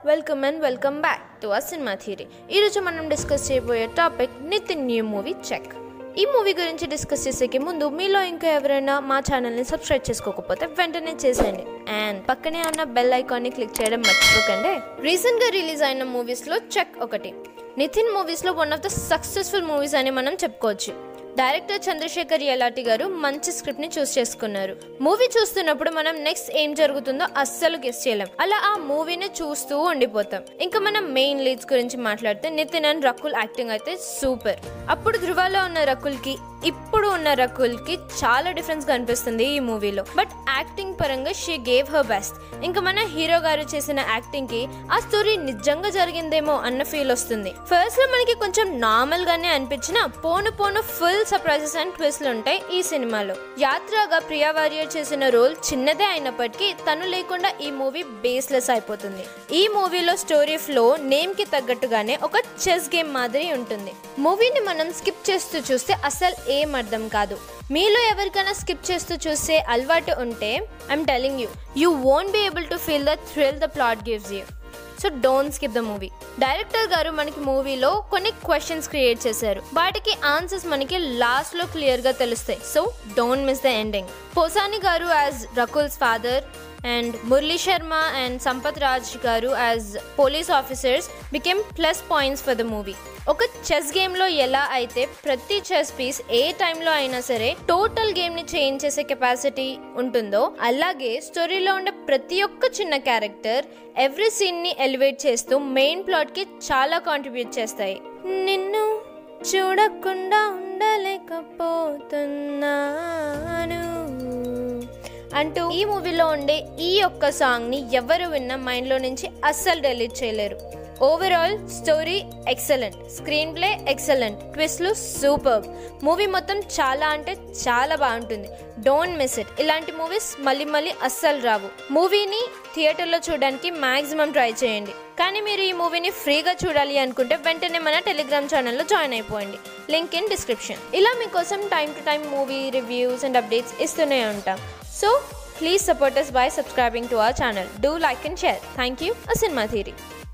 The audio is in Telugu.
Welcome and welcome back to a cinema theory ఈరోజు మనం డిస్కస్ చేయబోయే topic Nithin new movie Check ఈ మూవీ గురించి డిస్కస్ చేసేకి ముందు మీలో ఇంకా ఎవరైనా మా ఛానల్ని సబ్స్క్రైబ్ చేసుకోకపోతే వెంటనే చేసేయండి అండ్ పక్కనే ఉన్న బెల్ ఐకాన్ని క్లిక్ చేయడం మర్చిపోకండి రీసెంట్గా రిలీజ్ అయిన మూవీస్లో చెక్ ఒకటి నితిన్ మూవీస్లో one of the successful movies అని మనం చెప్పుకోవచ్చు డైరెక్టర్ చంద్రశేఖర్ యలాటి గారు మంచి స్క్రిప్ట్ ని చూస్ చేసుకున్నారు మూవీ చూస్తున్నప్పుడు మనం నెక్స్ట్ ఏం జరుగుతుందో అస్సలు గెస్ చేయలేం అలా ఆ మూవీని చూస్తూ ఉండిపోతాం ఇంకా మనం మెయిన్ లీడ్స్ గురించి మాట్లాడితే నితిన్ అండ్ రకుల్ యాక్టింగ్ అయితే సూపర్ అప్పుడు ధృవాలో ఉన్న రకుల్ కి ఇప్పుడు ఉన్న రకుల్ కి చాలా డిఫరెన్స్ కనిపిస్తుంది ఈ మూవీలో బట్ యాక్టింగ్ పరంగా షీ గేవ్ హర్ బెస్ట్ ఇంకా మన హీరో గారు చేసిన యాక్టింగ్ కి ఆ స్టోరీ నిజంగా జరిగిందేమో అన్న ఫీల్ వస్తుంది ఫస్ట్ లో మనకి కొంచెం నార్మల్ గానే అనిపించిన పోను పోను ఫుల్ సర్ప్రైజెస్ అండ్ ట్విస్ట్లు ఉంటాయి ఈ సినిమాలో యాత్రగా ప్రియా వారియర్ చేసిన రోల్ చిన్నదే అయినప్పటికీ తను లేకుండా ఈ మూవీ బేస్లెస్ అయిపోతుంది ఈ మూవీలో స్టోరీ ఫ్లో నేమ్ కి తగ్గట్టుగానే ఒక చెస్ గేమ్ మాదిరి ఉంటుంది మూవీని మనం స్కిప్ చేస్తూ చూస్తే అసలు ఏం అర్థం కాదు మీలో ఎవరికైనా స్కిప్ చేస్తూ చూసే అలవాటు ఉంటే I'm telling you you won't be able to feel the thrill the plot gives you so don't skip the movie director గారు మనకి మూవీలో కొన్ని క్వశ్చన్స్ క్రియేట్ చేశారు వాటికి ఆన్సర్స్ మనకి లాస్ట్ లో క్లియర్ గా తెలుస్తాయి so don't miss the ending Posani గారు as Rakul's father and Murali Sharma and Sampath Raj గారు as police officers became plus points for the movie ఒక చెస్ గేమ్లో ఎలా అయితే ప్రతి చెస్ పీస్ ఏ టైంలో అయినా సరే టోటల్ గేమ్ని చేంజ్ చేసే కెపాసిటీ ఉంటుందో అలాగే స్టోరీలో ఉండే ప్రతి ఒక్క చిన్న క్యారెక్టర్ ఎవ్రీ సీన్ని ఎలివేట్ చేస్తూ మెయిన్ ప్లాట్కి చాలా కాంట్రిబ్యూట్ చేస్తాయి నిన్ను చూడకుండా ఉండలేకపోతున్నాను అంటూ ఈ మూవీలో ఉండే ఈ ఒక్క సాంగ్ని ఎవరు విన్నా మైండ్లో నుంచి అస్సలు డెలీట్ చేయలేరు overall story excellent screenplay excellent ట్విస్ట్లు సూపర్ మూవీ మొత్తం చాలా అంటే చాలా బాగుంటుంది డోంట్ మిస్ ఇట్ ఇలాంటి మూవీస్ మళ్ళీ మళ్ళీ అస్సలు రావు మూవీని థియేటర్లో చూడడానికి మ్యాక్సిమం ట్రై చేయండి కానీ మీరు ఈ మూవీని ఫ్రీగా చూడాలి అనుకుంటే వెంటనే మన టెలిగ్రామ్ ఛానల్లో జాయిన్ అయిపోండి లింక్ ఇన్ డిస్క్రిప్షన్ ఇలా మీకోసం time to time movie reviews and updates ఇస్తూనే ఉంటాం so please support us by subscribing to our channel. Do like and share. Thank you. A Cinema Theory.